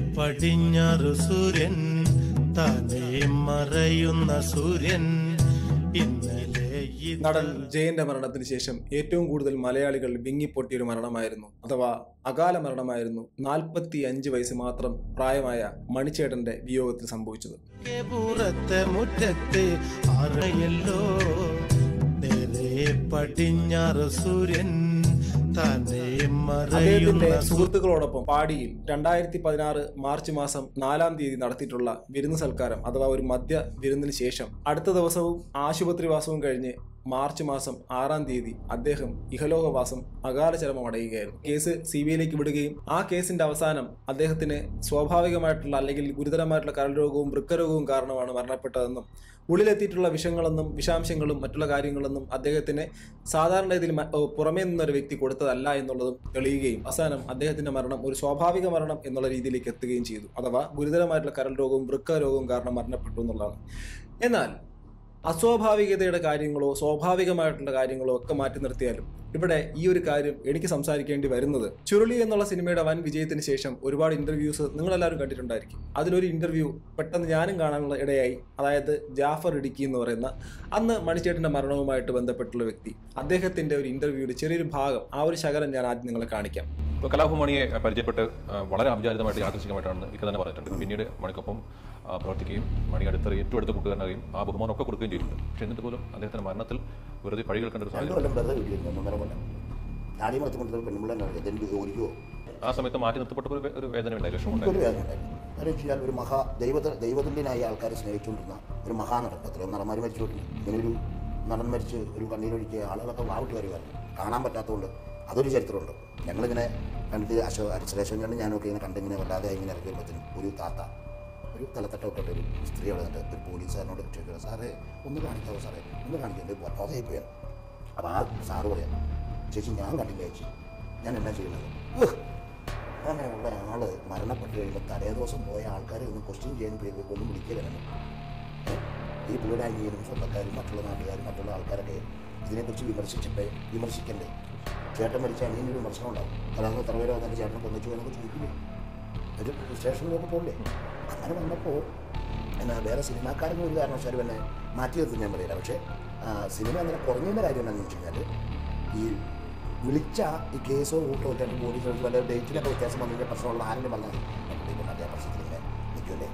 പടിഞ്ഞാറ് സൂര്യൻ താനേ മറയുന്ന സൂര്യൻ ഇന്നലെ ഈ നടൻ ജയന്റെ മരണത്തിന് ശേഷം ഏറ്റവും കൂടുതൽ മലയാളികൾ വിങ്ങിപ്പൊട്ടിയൊരു മരണമായിരുന്നു അഥവാ അകാല മരണമായിരുന്നു നാൽപ്പത്തി അഞ്ച് വയസ്സ് മാത്രം പ്രായമായ മണിച്ചേട്ടന്റെ വിയോഗത്തിൽ സംഭവിച്ചത് പുറത്തെ മുറ്റത്ത് അറയല്ലോ നേരെ പടിഞ്ഞാറ് സൂര്യൻ താനേ അദ്ദേഹത്തിന്റെ മറയുന്ന സുഹൃത്തുക്കളോടൊപ്പം പാടിയിൽ രണ്ടായിരത്തി പതിനാറ് മാർച്ച് മാസം നാലാം തീയതി നടത്തിയിട്ടുള്ള വിരുന്ന് സൽക്കാരം അഥവാ ഒരു മദ്യ വിരുന്നിന് ശേഷം അടുത്ത ദിവസവും ആശുപത്രിവാസവും കഴിഞ്ഞ് മാർച്ച് മാസം ആറാം തീയതി അദ്ദേഹം ഇഹലോകവാസം അകാല ചരമം അടയുകയായിരുന്നു കേസ് സി ബി ഐയിലേക്ക് വിടുകയും ആ കേസിന്റെ അവസാനം അദ്ദേഹത്തിന് സ്വാഭാവികമായിട്ടുള്ള അല്ലെങ്കിൽ ഗുരുതരമായിട്ടുള്ള കരൾ രോഗവും വൃക്കരോഗവും കാരണമാണ് മരണപ്പെട്ടതെന്നും ഉള്ളിലെത്തിയിട്ടുള്ള വിഷങ്ങളെന്നും വിഷാംശങ്ങളും മറ്റുള്ള കാര്യങ്ങളെന്നും അദ്ദേഹത്തിന് സാധാരണ ഇതിൽ പുറമേ നിന്നൊരു വ്യക്തി കൊടുത്തതല്ല എന്നുള്ളതും തെളിയുകയും അവസാനം അദ്ദേഹത്തിന്റെ മരണം ഒരു സ്വാഭാവിക മരണം എന്നുള്ള രീതിയിലേക്ക് എത്തുകയും ചെയ്തു അഥവാ ഗുരുതരമായിട്ടുള്ള കരൾ രോഗവും വൃക്ക രോഗവും കാരണം മരണപ്പെട്ടു എന്നുള്ളതാണ് എന്നാൽ അസ്വാഭാവികതയുടെ കാര്യങ്ങളോ സ്വാഭാവികമായിട്ടുള്ള കാര്യങ്ങളോ ഒക്കെ മാറ്റി നിർത്തിയാലും ഇവിടെ ഈ ഒരു കാര്യം എനിക്ക് സംസാരിക്കേണ്ടി വരുന്നത് ചുരുളി എന്നുള്ള സിനിമയുടെ വൻ വിജയത്തിന് ശേഷം ഒരുപാട് ഇന്റർവ്യൂസ് നിങ്ങളെല്ലാവരും കണ്ടിട്ടുണ്ടായിരിക്കും അതിലൊരു ഇന്റർവ്യൂ പെട്ടെന്ന് ഞാനും കാണാനുള്ള ഇടയായി അതായത് ജാഫർ ഇടുക്കി എന്ന് പറയുന്ന അന്ന് മണിച്ചേട്ടന്റെ മരണവുമായിട്ട് ബന്ധപ്പെട്ടുള്ള വ്യക്തി അദ്ദേഹത്തിന്റെ ഒരു ഇന്റർവ്യൂയുടെ ചെറിയൊരു ഭാഗം ആ ഒരു ശകലം ഞാൻ ആദ്യം നിങ്ങളെ കാണിക്കാം ഇപ്പോൾ കലാഭമണിയെ പരിചയപ്പെട്ട് ആ, വളരെ അവിചാരിതമായിട്ട് യാദൃശികമായിട്ടാണ് ഇക്ക തന്നെ പറഞ്ഞിട്ടുണ്ട് പിന്നീട് മണിക്കൊപ്പം ആ, പ്രവർത്തിക്കുകയും മണി അടുത്ത ഏറ്റവും അടുത്ത കൂട്ടുകാരനാകുകയും ആ ബഹുമാനം ഒക്കെ കൊടുക്കുകയും ചെയ്തിട്ടുണ്ട് പക്ഷേ എന്നിട്ട് പോലും അദ്ദേഹത്തിന്റെ മരണത്തിൽ വെറുതെ പഴി കേൾക്കേണ്ട ഒരു രണ്ടു സാഹചര്യം കൊല്ലം വെറുതെ വീട്ടിലിരുന്നു ഒന്നര കൊല്ലം നാടി മറത്തുകൊണ്ടിരുന്ന പെണ്ണുമ്പിള്ളേനെ ഇതെനിക്ക് ജോലിക്കോ ആ സമയത്ത് മാറ്റി നിർത്തപ്പെട്ട ഒരു വേ- ഒരു വേദന ഉണ്ടായി വിഷമമുണ്ടായി എനിക്കൊരു വേദന ഉണ്ടായിരുന്നു കാര്യം വെച്ച് കഴിഞ്ഞാൽ ഒരു മഹാ ദൈവ ദൈവതുല്യനായ ആൾക്കാരെ സ്നേഹിച്ചുകൊണ്ടിരുന്ന ഒരു മഹാനടൻ എത്രയോ നടന്മാർ മരിച്ചുകൊണ്ടിരുന്നു ഇങ്ങനെ ഒരു നടൻ മരിച്ച് ഒരു കണ്ണീരൊഴിക്കുക ആളുകളൊക്കെ വാവിട്ട് വരുമായിരുന്നു കാണാൻ പറ്റാത്തതുകൊണ്ട് അതൊരു ചരിത്രമുണ്ട് ഞങ്ങളിങ്ങനെ കണ്ടിട്ട് അശോ അരിശ്ലേഷം കണ്ട് ഞാനൊക്കെ ഇങ്ങനെ കണ്ടിങ്ങനെ വല്ലാതെ ഇങ്ങനെ ഇറങ്ങി വരുമ്പോഴത്തേനും ഒരു താത്ത ഒരു തലത്തട്ടൊക്കെ ഒരു സ്ത്രീ അവിടെ നിന്നിട്ട് ഒരു പോലീസുകാരനോട് ചോദിക്കുന്നത് സാറേ ഒന്ന് കാണിക്കാവോ സാറേ ഒന്ന് കാണിക്കുന്നത് ബോധമായി പോയാൽ അപ്പോൾ ആ സാറ് പറയാം ചേച്ചി ഞാൻ കണ്ടില്ല ചേച്ചി ഞാൻ എന്നാ ചെയ്യുന്നത് ഉഹ്. അങ്ങനെയുള്ള ആള് മരണപ്പെട്ട് കഴിയുമ്പോൾ തലേ ദിവസം പോയ ആൾക്കാരെ ഒന്ന് ക്വസ്റ്റ്യൻ ചെയ്യാൻ പേര് ഒന്നും വിളിക്കലാണ് ഈ പുള്ളിയുടെ അനിയനും സ്വന്തക്കാരും മറ്റുള്ള നാട്ടുകാരും മറ്റുള്ള ആൾക്കാരൊക്കെ ഇതിനെക്കുറിച്ച് വിമർശിച്ചിട്ട് വിമർശിക്കണ്ടേ ചേട്ടൻ മരിച്ച അനിയനൊരു വിമർശനം ഉണ്ടാവും കാരണം എത്ര പേരോ വന്നിട്ട് ചേട്ടനെ കൊന്നിച്ചു എന്നൊക്കെ ചോദിക്കില്ലേ ഒരു സ്റ്റേഷനിലൊക്കെ പോകില്ലേ അങ്ങനെ വന്നപ്പോൾ എന്നാ വേറെ സിനിമാക്കാരൊന്നും ഒരു കാരണവശാലും എന്നെ മാറ്റി നിർത്തും ഞാൻ പറയില്ല പക്ഷേ ആ, സിനിമ അങ്ങനെ കുറഞ്ഞതിൻ്റെ കാര്യം എന്താണെന്ന് വെച്ച് കഴിഞ്ഞാൽ ഈ വിളിച്ച ഈ കേസോ കൂട്ടോ ഒക്കെ പോലീസ് വല്ല ഡേറ്റിലൊക്കെ വ്യത്യാസം വന്നു കഴിഞ്ഞാൽ പ്രശ്നമുള്ള ആരെങ്കിലും വന്നാൽ നമ്മുടെ അതേ പ്രശ്നത്തിൽ ഇങ്ങനെ നിൽക്കുമല്ലേ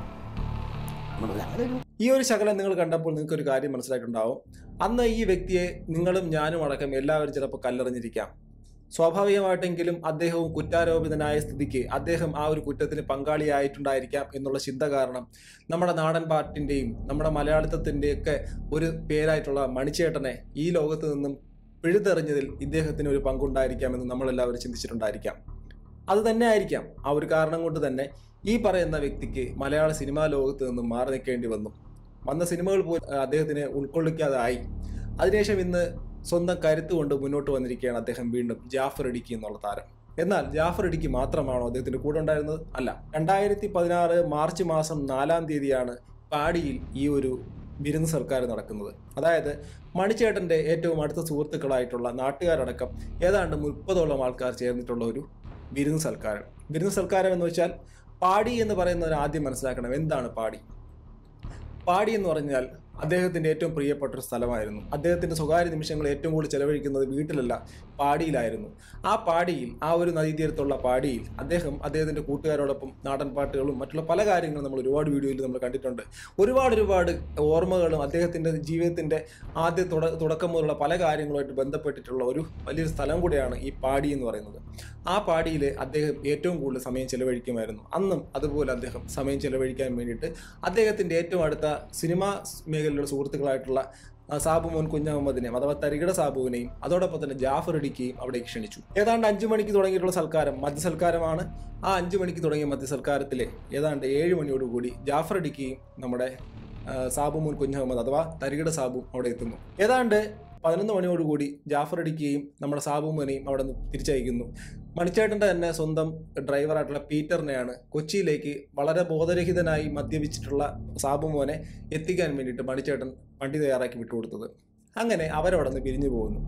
നമ്മൾ അങ്ങനെ ഒരു ഈ ഒരു ശകലം നിങ്ങൾ കണ്ടപ്പോൾ നിങ്ങൾക്ക് ഒരു കാര്യം മനസ്സിലായിട്ടുണ്ടാവും അന്ന് ഈ വ്യക്തിയെ നിങ്ങളും ഞാനും അടക്കം എല്ലാവരും ചിലപ്പോൾ കല്ലെറിഞ്ഞിരിക്കാം സ്വാഭാവികമായിട്ടെങ്കിലും അദ്ദേഹവും കുറ്റാരോപിതനായ സ്ഥിതിക്ക് അദ്ദേഹം ആ ഒരു കുറ്റത്തിന് പങ്കാളിയായിട്ടുണ്ടായിരിക്കാം എന്നുള്ള ചിന്ത കാരണം നമ്മുടെ നാടൻ പാട്ടിൻ്റെയും നമ്മുടെ മലയാളിത്തത്തിൻ്റെയും ഒക്കെ ഒരു പേരായിട്ടുള്ള മണിച്ചേട്ടനെ ഈ ലോകത്ത് നിന്നും പിഴുതെറിഞ്ഞതിൽ ഇദ്ദേഹത്തിന് ഒരു പങ്കുണ്ടായിരിക്കാമെന്ന് നമ്മളെല്ലാവരും ചിന്തിച്ചിട്ടുണ്ടായിരിക്കാം അത് തന്നെ ആയിരിക്കാം ആ ഒരു കാരണം കൊണ്ട് തന്നെ ഈ പറയുന്ന വ്യക്തിക്ക് മലയാള സിനിമാ ലോകത്ത് നിന്നും മാറി നിൽക്കേണ്ടി വന്നു വന്ന സിനിമകൾ പോലും ആ, അദ്ദേഹത്തിന് ഉൾക്കൊള്ളിക്കാതായി അതിനുശേഷം ഇന്ന് സ്വന്തം കരുത്ത് കൊണ്ട് മുന്നോട്ട് വന്നിരിക്കുകയാണ് അദ്ദേഹം വീണ്ടും ജാഫർ ഇടുക്കി എന്നുള്ള താരം എന്നാൽ ജാഫർ ഇടുക്കി മാത്രമാണോ അദ്ദേഹത്തിന്റെ കൂടെ ഉണ്ടായിരുന്നത് അല്ല രണ്ടായിരത്തി പതിനാറ് മാർച്ച് മാസം നാലാം തീയതിയാണ് പാടിയിൽ ഈ ഒരു വിരുന്ന് സർക്കാർ നടക്കുന്നത് അതായത് മണിച്ചേട്ടന്റെ ഏറ്റവും അടുത്ത സുഹൃത്തുക്കളായിട്ടുള്ള നാട്ടുകാരടക്കം ഏതാണ്ട് മുപ്പതോളം ആൾക്കാർ ചേർന്നിട്ടുള്ള ഒരു വിരുന്ന് സൽക്കാരം വിരുന്ന് സൽക്കാരം എന്ന് വെച്ചാൽ പാടി എന്ന് പറയുന്നതിന് ആദ്യം മനസ്സിലാക്കണം എന്താണ് പാടി പാടി എന്ന് പറഞ്ഞാൽ അദ്ദേഹത്തിന്റെ ഏറ്റവും പ്രിയപ്പെട്ട ഒരു സ്ഥലമായിരുന്നു അദ്ദേഹത്തിന്റെ സ്വകാര്യ നിമിഷങ്ങൾ ഏറ്റവും കൂടുതൽ ചെലവഴിക്കുന്നത് വീട്ടിലല്ല പാടിയിലായിരുന്നു ആ പാടിയിൽ ആ ഒരു നദീതീരത്തുള്ള പാടിയിൽ അദ്ദേഹം അദ്ദേഹത്തിന്റെ കൂട്ടുകാരോടൊപ്പം നാടൻ പാട്ടുകളും മറ്റുള്ള പല കാര്യങ്ങളും നമ്മൾ ഒരുപാട് വീഡിയോയിൽ നമ്മൾ കണ്ടിട്ടുണ്ട് ഒരുപാട് ഒരുപാട് ഓർമ്മകളും അദ്ദേഹത്തിന്റെ ജീവിതത്തിന്റെ ആദ്യ തുട തുടക്കം മുതലുള്ള പല കാര്യങ്ങളുമായിട്ട് ബന്ധപ്പെട്ടിട്ടുള്ള ഒരു വലിയൊരു സ്ഥലം കൂടെയാണ് ഈ പാടി എന്ന് പറയുന്നത് ആ പാടിയിൽ അദ്ദേഹം ഏറ്റവും കൂടുതൽ സമയം ചെലവഴിക്കുമായിരുന്നു അന്നും അതുപോലെ അദ്ദേഹം സമയം ചെലവഴിക്കാൻ വേണ്ടിയിട്ട് അദ്ദേഹത്തിന്റെ ഏറ്റവും അടുത്ത സിനിമാ മേഖലയിലുള്ള സുഹൃത്തുക്കളായിട്ടുള്ള ആ, സാബു മോൻ കുഞ്ഞഹമ്മദിനെയും അഥവാ തരികിട സാബുവിനെയും അതോടൊപ്പം തന്നെ ജാഫർ ഇടിക്കുകയും അവിടേക്ക് ക്ഷണിച്ചു ഏതാണ്ട് അഞ്ചു മണിക്ക് തുടങ്ങിയിട്ടുള്ള സൽക്കാരം മദ്യസൽക്കാരമാണ് ആ അഞ്ചു മണിക്ക് തുടങ്ങിയ മദ്യസൽക്കാരത്തിലെ ഏതാണ്ട് ഏഴ് മണിയോടുകൂടി ജാഫർ ഇടിക്കുകയും നമ്മുടെ ആ, സാബു മോൻ കുഞ്ഞഹമ്മദ് അഥവാ തരികിട സാബു അവിടെ എത്തുന്നു ഏതാണ്ട് പതിനൊന്ന് മണിയോടുകൂടി ജാഫർ അടിക്കുകയും നമ്മുടെ സാബുമനെയും അവിടെ നിന്ന് തിരിച്ചയക്കുന്നു മണിച്ചേട്ടൻ്റെ തന്നെ സ്വന്തം ഡ്രൈവറായിട്ടുള്ള പീറ്ററിനെയാണ് കൊച്ചിയിലേക്ക് വളരെ ബോധരഹിതനായി മദ്യപിച്ചിട്ടുള്ള സാബുമോനെ എത്തിക്കാൻ വേണ്ടിയിട്ട് മണിച്ചേട്ടൻ വണ്ടി തയ്യാറാക്കി വിട്ടുകൊടുത്തത് അങ്ങനെ അവരവിടെ നിന്ന് പിരിഞ്ഞു പോകുന്നു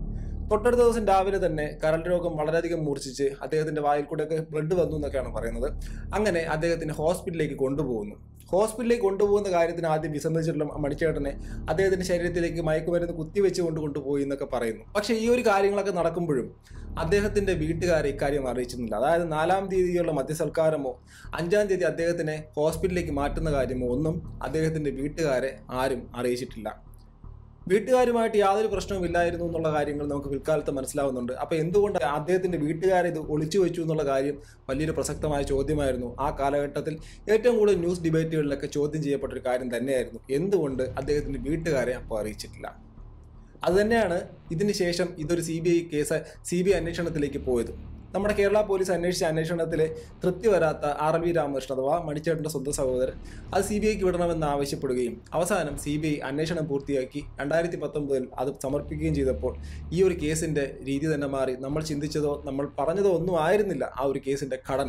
തൊട്ടടുത്ത ദിവസം രാവിലെ തന്നെ കരൾ രോഗം വളരെയധികം മൂർച്ഛിച്ച് അദ്ദേഹത്തിന്റെ വായിൽ കൂടെയൊക്കെ ബ്ലഡ് വന്നു എന്നൊക്കെയാണ് പറയുന്നത് അങ്ങനെ അദ്ദേഹത്തിന് ഹോസ്പിറ്റലിലേക്ക് കൊണ്ടുപോകുന്നു ഹോസ്പിറ്റലിലേക്ക് കൊണ്ടുപോകുന്ന കാര്യത്തിന് ആദ്യം വിസമ്മതിച്ചിട്ടുള്ള മണിച്ചേട്ടനെ അദ്ദേഹത്തിന്റെ ശരീരത്തിലേക്ക് മയക്കുമരുന്ന് കുത്തിവെച്ച് കൊണ്ട് കൊണ്ടുപോയി എന്നൊക്കെ പറയുന്നു പക്ഷേ ഈ ഒരു കാര്യങ്ങളൊക്കെ നടക്കുമ്പോഴും അദ്ദേഹത്തിന്റെ വീട്ടുകാരെ ഇക്കാര്യം അറിയിച്ചിരുന്നില്ല അതായത് നാലാം തീയതിയുള്ള മദ്യസൽക്കാരമോ അഞ്ചാം തീയതി അദ്ദേഹത്തിനെ ഹോസ്പിറ്റലിലേക്ക് മാറ്റുന്ന കാര്യമോ ഒന്നും അദ്ദേഹത്തിന്റെ വീട്ടുകാരെ ആരും അറിയിച്ചിട്ടില്ല വീട്ടുകാരുമായിട്ട് യാതൊരു പ്രശ്നവും ഇല്ലായിരുന്നു എന്നുള്ള കാര്യങ്ങൾ നമുക്ക് പിൽക്കാലത്ത് മനസ്സിലാവുന്നുണ്ട് അപ്പൊ എന്തുകൊണ്ട് അദ്ദേഹത്തിന്റെ വീട്ടുകാരെ ഇത് ഒളിച്ചു വെച്ചു എന്നുള്ള കാര്യം വലിയൊരു പ്രസക്തമായ ചോദ്യമായിരുന്നു ആ കാലഘട്ടത്തിൽ ഏറ്റവും കൂടുതൽ ന്യൂസ് ഡിബേറ്റുകളിലൊക്കെ ചോദ്യം ചെയ്യപ്പെട്ട ഒരു കാര്യം തന്നെയായിരുന്നു എന്തുകൊണ്ട് അദ്ദേഹത്തിന്റെ വീട്ടുകാരെ അപ്പോൾ അറിയിച്ചിട്ടില്ല അതുതന്നെയാണ് ഇതിന് ശേഷം ഇതൊരു C B I case C B I അന്വേഷണത്തിലേക്ക് പോയത് നമ്മുടെ കേരള പോലീസ് അന്വേഷിച്ച അന്വേഷണത്തിൽ തൃപ്തി വരാത്ത ആർ വി രാമകൃഷ്ണൻ അഥവാ മണിച്ചേട്ടൻ്റെ സ്വന്തം സഹോദരൻ അത് സി ബി ഐക്ക് വിടണമെന്ന് ആവശ്യപ്പെടുകയും അവസാനം സി ബി ഐ അന്വേഷണം പൂർത്തിയാക്കി രണ്ടായിരത്തി പത്തൊമ്പതിൽ അത് സമർപ്പിക്കുകയും ചെയ്തപ്പോൾ ഈ ഒരു കേസിന്റെ രീതി തന്നെ മാറി നമ്മൾ ചിന്തിച്ചതോ നമ്മൾ പറഞ്ഞതോ ഒന്നും ആയിരുന്നില്ല ആ ഒരു കേസിന്റെ ഘടന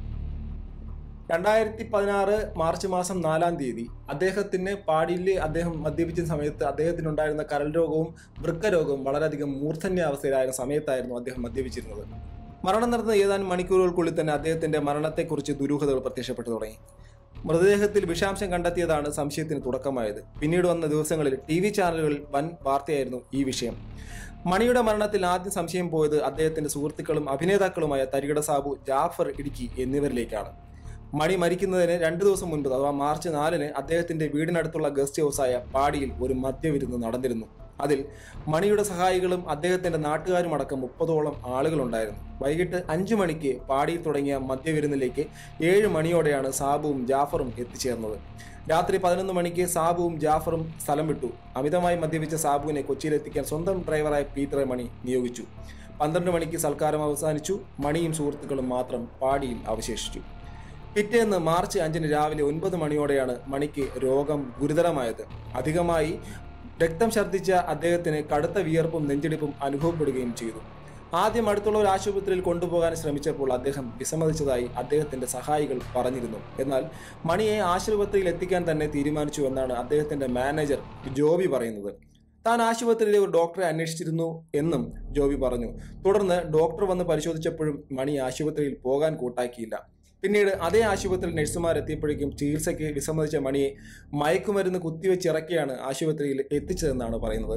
രണ്ടായിരത്തി പതിനാറ് മാർച്ച് മാസം നാലാം തീയതി അദ്ദേഹത്തിന് പാടിയിൽ അദ്ദേഹം മദ്യപിച്ച സമയത്ത് അദ്ദേഹത്തിനുണ്ടായിരുന്ന കരൾ രോഗവും വൃക്ക രോഗവും വളരെയധികം മൂർധന്യാവസ്ഥയിലായിരുന്ന സമയത്തായിരുന്നു അദ്ദേഹം മദ്യപിച്ചിരുന്നത് മരണം നടന്ന ഏതാനും മണിക്കൂറുകൾക്കുള്ളിൽ തന്നെ അദ്ദേഹത്തിന്റെ മരണത്തെക്കുറിച്ച് ദുരൂഹതകൾ പ്രത്യക്ഷപ്പെട്ടു തുടങ്ങി മൃതദേഹത്തിൽ വിഷാംശം കണ്ടെത്തിയതാണ് സംശയത്തിന് തുടക്കമായത് പിന്നീട് വന്ന ദിവസങ്ങളിൽ ടി വി ചാനലുകളിൽ വൻ വാർത്തയായിരുന്നു ഈ വിഷയം മണിയുടെ മരണത്തിൽ ആദ്യം സംശയം പോയത് അദ്ദേഹത്തിന്റെ സുഹൃത്തുക്കളും അഭിനേതാക്കളുമായ തരികട സാബു ജാഫർ ഇടുക്കി എന്നിവരിലേക്കാണ് മണി മരിക്കുന്നതിന് രണ്ടു ദിവസം മുൻപ് അഥവാ മാർച്ച് നാലിന് അദ്ദേഹത്തിന്റെ വീടിനടുത്തുള്ള ഗസ്റ്റ് ഹൗസായ പാടിയിൽ ഒരു മദ്യവിരുന്ന് നടന്നിരുന്നു അതിൽ മണിയുടെ സഹായികളും അദ്ദേഹത്തിന്റെ നാട്ടുകാരും അടക്കം മുപ്പതോളം ആളുകളുണ്ടായിരുന്നു വൈകിട്ട് അഞ്ചു മണിക്ക് പാടിയിൽ തുടങ്ങിയ മദ്യവിരുന്നിലേക്ക് ഏഴ് മണിയോടെയാണ് സാബുവും ജാഫറും എത്തിച്ചേർന്നത് രാത്രി പതിനൊന്ന് മണിക്ക് സാബുവും ജാഫറും സ്ഥലം വിട്ടു അമിതമായി മദ്യപിച്ച സാബുവിനെ കൊച്ചിയിലെത്തിക്കാൻ സ്വന്തം ഡ്രൈവറായ പീറ്ററെ മണി നിയോഗിച്ചു പന്ത്രണ്ട് മണിക്ക് സൽക്കാരം അവസാനിച്ചു മണിയും സുഹൃത്തുക്കളും മാത്രം പാടിയിൽ അവശേഷിച്ചു പിറ്റേന്ന് മാർച്ച് അഞ്ചിന് രാവിലെ ഒൻപത് മണിയോടെയാണ് മണിക്ക് രോഗം ഗുരുതരമായത് അധികമായി രക്തം ഛർദ്ദിച്ച അദ്ദേഹത്തിന് കടുത്ത വിയർപ്പും നെഞ്ചിടിപ്പും അനുഭവപ്പെടുകയും ചെയ്തു ആദ്യം അടുത്തുള്ള ഒരു ആശുപത്രിയിൽ കൊണ്ടുപോകാൻ ശ്രമിച്ചപ്പോൾ അദ്ദേഹം വിസമ്മതിച്ചതായി അദ്ദേഹത്തിന്റെ സഹായികൾ പറഞ്ഞിരുന്നു എന്നാൽ മണിയെ ആശുപത്രിയിൽ എത്തിക്കാൻ തന്നെ തീരുമാനിച്ചു എന്നാണ് അദ്ദേഹത്തിന്റെ മാനേജർ ജോബി പറയുന്നത് താൻ ആശുപത്രിയിലെ ഒരു ഡോക്ടറെ അന്വേഷിച്ചിരുന്നു എന്നും ജോബി പറഞ്ഞു തുടർന്ന് ഡോക്ടർ വന്ന് പരിശോധിച്ചപ്പോഴും മണി ആശുപത്രിയിൽ പോകാൻ കൂട്ടാക്കിയില്ല പിന്നീട് അതേ ആശുപത്രിയിൽ നഴ്സുമാർ എത്തിയപ്പോഴേക്കും ചികിത്സയ്ക്ക് വിസമ്മതിച്ച മണിയെ മയക്കുമരുന്ന് കുത്തിവെച്ചിറക്കിയാണ് ആശുപത്രിയിൽ എത്തിച്ചതെന്നാണ് പറയുന്നത്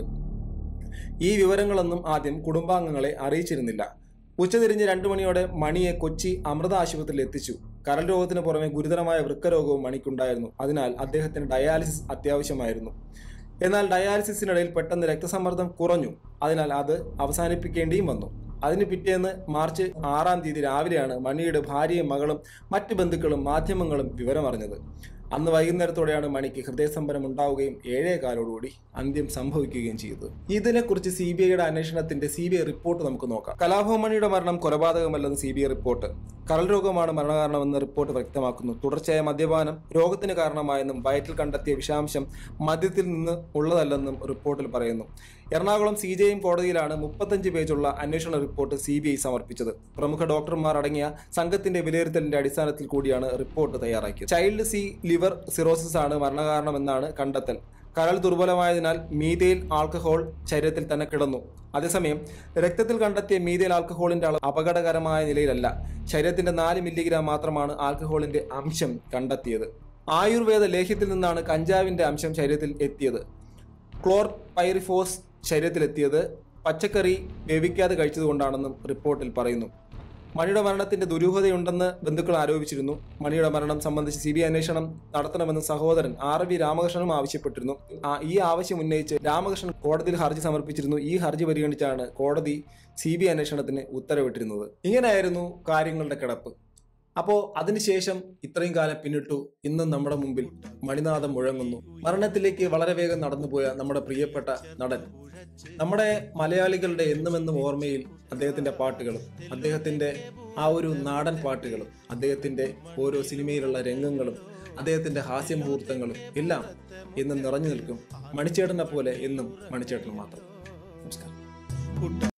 ഈ വിവരങ്ങളൊന്നും ആദ്യം കുടുംബാംഗങ്ങളെ അറിയിച്ചിരുന്നില്ല ഉച്ചതിരിഞ്ഞ് രണ്ടു മണിയോടെ മണിയെ കൊച്ചി അമൃത ആശുപത്രിയിൽ എത്തിച്ചു കരൾ രോഗത്തിന് പുറമെ ഗുരുതരമായ വൃക്കരോഗവും മണിക്കുണ്ടായിരുന്നു അതിനാൽ അദ്ദേഹത്തിന് ഡയാലിസിസ് അത്യാവശ്യമായിരുന്നു എന്നാൽ ഡയാലിസിസിനിടയിൽ പെട്ടെന്ന് രക്തസമ്മർദ്ദം കുറഞ്ഞു അതിനാൽ അത് അവസാനിപ്പിക്കേണ്ടിയും വന്നു അതിന് പിറ്റേന്ന് മാർച്ച് ആറാം തീയതി രാവിലെയാണ് മണിയുടെ ഭാര്യയും മകളും മറ്റ് ബന്ധുക്കളും മാധ്യമങ്ങളും വിവരമറിഞ്ഞത് അന്ന് വൈകുന്നേരത്തോടെയാണ് മണിക്ക് ഹൃദയസ്തംഭനം ഉണ്ടാവുകയും ഏഴേ കാലോടുകൂടി അന്ത്യം സംഭവിക്കുകയും ചെയ്തത് ഇതിനെക്കുറിച്ച് സി ബി ഐയുടെ അന്വേഷണത്തിന്റെ സി ബി ഐ റിപ്പോർട്ട് നമുക്ക് നോക്കാം കലാഭവൻ മണിയുടെ മരണം കൊലപാതകമല്ലെന്ന് സി ബി ഐ റിപ്പോർട്ട് കരൾ രോഗമാണ് മരണകാരണമെന്ന് റിപ്പോർട്ട് വ്യക്തമാക്കുന്നു തുടർച്ചയായ മദ്യപാനം രോഗത്തിന് കാരണമായെന്നും വയറ്റിൽ കണ്ടെത്തിയ വിഷാംശം മദ്യത്തിൽ നിന്ന് ഉള്ളതല്ലെന്നും റിപ്പോർട്ടിൽ പറയുന്നു എറണാകുളം സി ജെ എം കോടതിയിലാണ് മുപ്പത്തഞ്ച് പേജുള്ള അന്വേഷണ റിപ്പോർട്ട് സി ബി ഐ സമർപ്പിച്ചത് പ്രമുഖ ഡോക്ടർമാർ അടങ്ങിയ സംഘത്തിന്റെ വിലയിരുത്തലിന്റെ അടിസ്ഥാനത്തിൽ കൂടിയാണ് റിപ്പോർട്ട് തയ്യാറാക്കിയത് ചൈൽഡ് സി ലിവർ സിറോസിസ് ആണ് മരണകാരണമെന്നാണ് കണ്ടെത്തൽ കരൾ ദുർബലമായതിനാൽ മീതയിൽ ആൽക്കഹോൾ ശരീരത്തിൽ തന്നെ കിടന്നു അതേസമയം രക്തത്തിൽ കണ്ടെത്തിയ മീതയിൽ ആൽക്കഹോളിന്റെ അളവ് അപകടകരമായ നിലയിലല്ല ശരീരത്തിന്റെ നാല് മില്ലിഗ്രാം മാത്രമാണ് ആൽക്കഹോളിന്റെ അംശം കണ്ടെത്തിയത് ആയുർവേദ ലേഹ്യത്തിൽ നിന്നാണ് കഞ്ചാവിന്റെ അംശം ശരീരത്തിൽ എത്തിയത് ക്ലോർ പൈറിഫോസ് ശരീരത്തിലെത്തിയത് പച്ചക്കറി വേവിക്കാതെ കഴിച്ചതുകൊണ്ടാണെന്നും റിപ്പോർട്ടിൽ പറയുന്നു മണിയുടെ മരണത്തിന്റെ ദുരൂഹതയുണ്ടെന്ന് ബന്ധുക്കൾ ആരോപിച്ചിരുന്നു മണിയുടെ മരണം സംബന്ധിച്ച് സി ബി ഐ അന്വേഷണം നടത്തണമെന്ന് സഹോദരൻ ആർ വി രാമകൃഷ്ണനും ആവശ്യപ്പെട്ടിരുന്നു ആ- ഈ ആവശ്യം ഉന്നയിച്ച് രാമകൃഷ്ണൻ കോടതിയിൽ ഹർജി സമർപ്പിച്ചിരുന്നു ഈ ഹർജി പരിഗണിച്ചാണ് കോടതി സി ബി ഐ അന്വേഷണത്തിന് ഉത്തരവിട്ടിരുന്നത് ഇങ്ങനെയായിരുന്നു കാര്യങ്ങളുടെ കിടപ്പ് അപ്പോൾ അതിനുശേഷം ഇത്രയും കാലം പിന്നിട്ടു ഇന്നും നമ്മുടെ മുമ്പിൽ മണിനാഥം മുഴങ്ങുന്നു മരണത്തിലേക്ക് വളരെ വേഗം നടന്നുപോയ നമ്മുടെ പ്രിയപ്പെട്ട നടൻ നമ്മുടെ മലയാളികളുടെ എന്നുമെന്നും ഓർമ്മയിൽ അദ്ദേഹത്തിന്റെ പാട്ടുകളും അദ്ദേഹത്തിന്റെ ആ ഒരു നാടൻ പാട്ടുകളും അദ്ദേഹത്തിന്റെ ഓരോ സിനിമയിലുള്ള രംഗങ്ങളും അദ്ദേഹത്തിന്റെ ഹാസ്യമുഹൂർത്തങ്ങളും എല്ലാം എന്നും നിറഞ്ഞു നിൽക്കും മണിച്ചേട്ടനെ പോലെ എന്നും മണിച്ചേട്ടൻ മാത്രം നമസ്കാരം